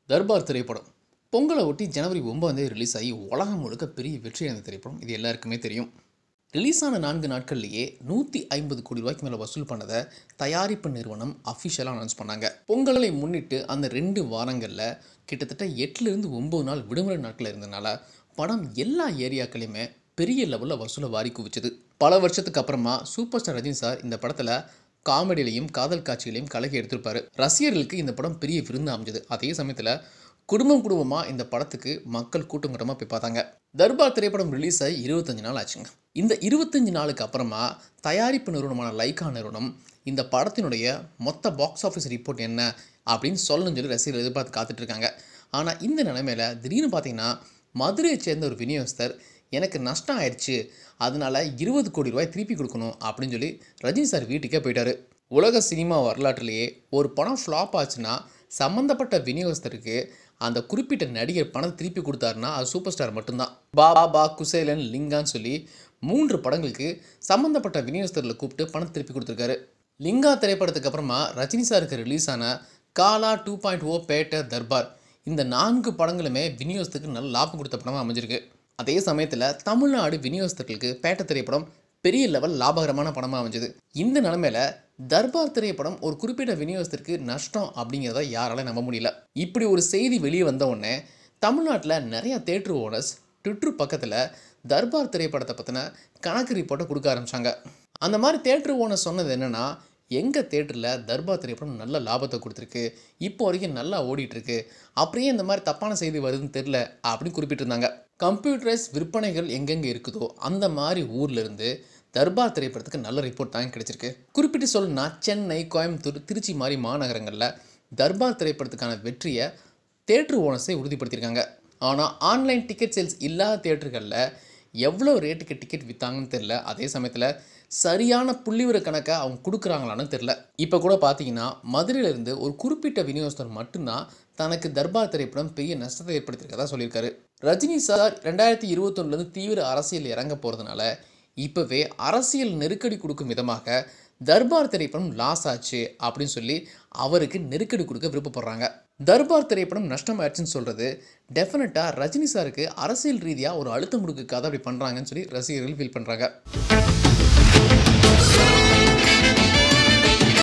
தர்பார் திரைப்படம் பொங்கலை ஒட்டி ஜனவரி ஒன்பதாந்தேதி ரிலீஸ் ஆகி உலகம் முழுக்க பெரிய வெற்றி அடைந்த திரைப்படம் இது எல்லாருக்குமே தெரியும் ரிலீஸ் ஆன நான்கு நாட்கள்லேயே நூற்றி ஐம்பது கோடி ரூபாய்க்கு மேலே வசூல் பண்ணதை தயாரிப்பு நிறுவனம் அஃபிஷியலாக அனௌன்ஸ் பண்ணாங்க பொங்கலை முன்னிட்டு அந்த ரெண்டு வாரங்களில் கிட்டத்தட்ட எட்டுலேருந்து ஒம்பது நாள் விடுமுறை நாட்கள் இருந்தனால படம் எல்லா ஏரியாக்களையுமே பெரிய லெவலில் வசூலை வாரி குவிச்சது பல வருஷத்துக்கு அப்புறமா சூப்பர் ஸ்டார் ரஜினி சார் இந்த படத்தில் காமெடியிலையும் காதல் காட்சிகளையும் கலக்கி எடுத்திருப்பாரு ரசிகர்களுக்கு இந்த படம் பெரிய விருந்து அமைஞ்சது அதே சமயத்தில் குடும்பம் குடும்பமாக இந்த படத்துக்கு மக்கள் கூட்டம் கூட்டமாக போய் பார்த்தாங்க தர்பார் திரைப்படம் ரிலீஸ் ஆகி இருபத்தஞ்சு நாள் ஆச்சுங்க இந்த இருபத்தஞ்சு நாளுக்கு அப்புறமா தயாரிப்பு நிறுவனமான லைக்கா நிறுவனம் இந்த படத்தினுடைய மொத்த பாக்ஸ் ஆஃபீஸ் ரிப்போர்ட் என்ன அப்படின்னு சொல்லணும்னு சொல்லி ரசிகர்கள் எதிர்பார்த்து காத்துட்டு இருக்காங்க ஆனால் இந்த நிலைமையில திடீர்னு பார்த்தீங்கன்னா மதுரையை சேர்ந்த ஒரு விநியோகஸ்தர் எனக்கு நஷ்டம் ஆயிடுச்சு அதனால இருபது கோடி ரூபாய் திருப்பி கொடுக்கணும் அப்படின்னு சொல்லி ரஜினி சார் வீட்டுக்கே போயிட்டாரு உலக சினிமா வரலாற்றிலேயே ஒரு படம் ஃப்ளாப் ஆச்சுன்னா சம்மந்தப்பட்ட விநியோகஸ்தருக்கு அந்த குறிப்பிட்ட நடிகர் பணத்தை திருப்பி கொடுத்தாருன்னா அது சூப்பர் ஸ்டார் மட்டும்தான் பாபா பா குசேலன் லிங்கான்னு சொல்லி மூன்று படங்களுக்கு சம்மந்தப்பட்ட விநியோகஸ்தர்களை கூப்பிட்டு பணத்தை திருப்பி கொடுத்துருக்காரு லிங்கா திரைப்படத்துக்கு அப்புறமா ரஜினி சாருக்கு ரிலீஸ் ஆன Kaala two point O Petta Darbar இந்த நான்கு படங்களுமே விநியோகத்துக்கு நல்ல லாபம் கொடுத்த படமாக அமைஞ்சிருக்கு அதே சமயத்தில் தமிழ்நாடு விநியோகஸ்தர்களுக்கு பேட்ட திரைப்படம் பெரிய லெவல் லாபகரமான படமாக அமைஞ்சது இந்த நிலமையில தர்பார் திரைப்படம் ஒரு குறிப்பிட்ட விநியோகத்திற்கு நஷ்டம் அப்படிங்கிறத யாரால நம்ப முடியல இப்படி ஒரு செய்தி வெளியே வந்த உடனே தமிழ்நாட்டில் நிறைய தேட்டர் ஓனர்ஸ் ட்விட்டர் பக்கத்தில் தர்பார் திரைப்படத்தை பற்றின கணக்கு ரிப்போர்ட்டை கொடுக்க ஆரம்பிச்சாங்க அந்த மாதிரி தேட்டர் ஓனர் சொன்னது என்னென்னா எங்கள் தேட்டரில் தர்பார் திரைப்படம் நல்ல லாபத்தை கொடுத்துருக்கு இப்போ வரைக்கும் நல்லா ஓடிட்டுருக்கு அப்படியே இந்த மாதிரி தப்பான செய்தி வருதுன்னு தெரில அப்படின்னு குறிப்பிட்டிருந்தாங்க கம்ப்யூட்டரைஸ் விற்பனைகள் எங்கெங்கே இருக்குதோ அந்த மாதிரி ஊர்ல இருந்து தர்பார் திரைப்படத்துக்கு நல்ல ரிப்போர்ட் தாங்க கிடைச்சிருக்கு குறிப்பிட்டு சொல்லணும்னா சென்னை கோயம்புத்தூர் திருச்சி மாதிரி மாநகரங்களில் தர்பார் திரைப்படத்துக்கான வெற்றியை தேட்டர் ஓனர்ஸை உறுதிப்படுத்தியிருக்காங்க ஆனால் ஆன்லைன் டிக்கெட் சேல்ஸ் இல்லாத தேட்டர்களில் எவ்வளோ ரேட்டுக்கு டிக்கெட் விற்றாங்கன்னு தெரில அதே சமயத்தில் சரியான புள்ளிவிவர கணக்கை அவங்க கொடுக்குறாங்களான்னு தெரில இப்போ கூட பார்த்தீங்கன்னா மதுரையிலேருந்து ஒரு குறிப்பிட்ட விநியோகஸ்தர் மட்டும்தான் தனக்கு தர்பார் திரைப்படம் பெரிய நஷ்டத்தை ஏற்படுத்தியிருக்கதா சொல்லியிருக்காரு ரஜினி சார் ரெண்டாயிரத்தி இருபத்தொன்னுலேருந்து தீவிர அரசியல் இறங்க போகிறதுனால இப்போவே அரசியல் நெருக்கடி கொடுக்கும் விதமாக தர்பார் திரைப்படம் லாஸ் ஆச்சு அப்படின்னு சொல்லி அவருக்கு நெருக்கடி கொடுக்க விருப்பப்படுறாங்க தர்பார் திரைப்படம் நஷ்டமாயிடுச்சுன்னு சொல்கிறது டெஃபினட்டாக ரஜினி சாருக்கு அரசியல் ரீதியாக ஒரு அழுத்தம் கொடுக்க கதை அப்படி பண்ணுறாங்கன்னு சொல்லி ரசிகர்கள் ஃபீல் பண்ணுறாங்க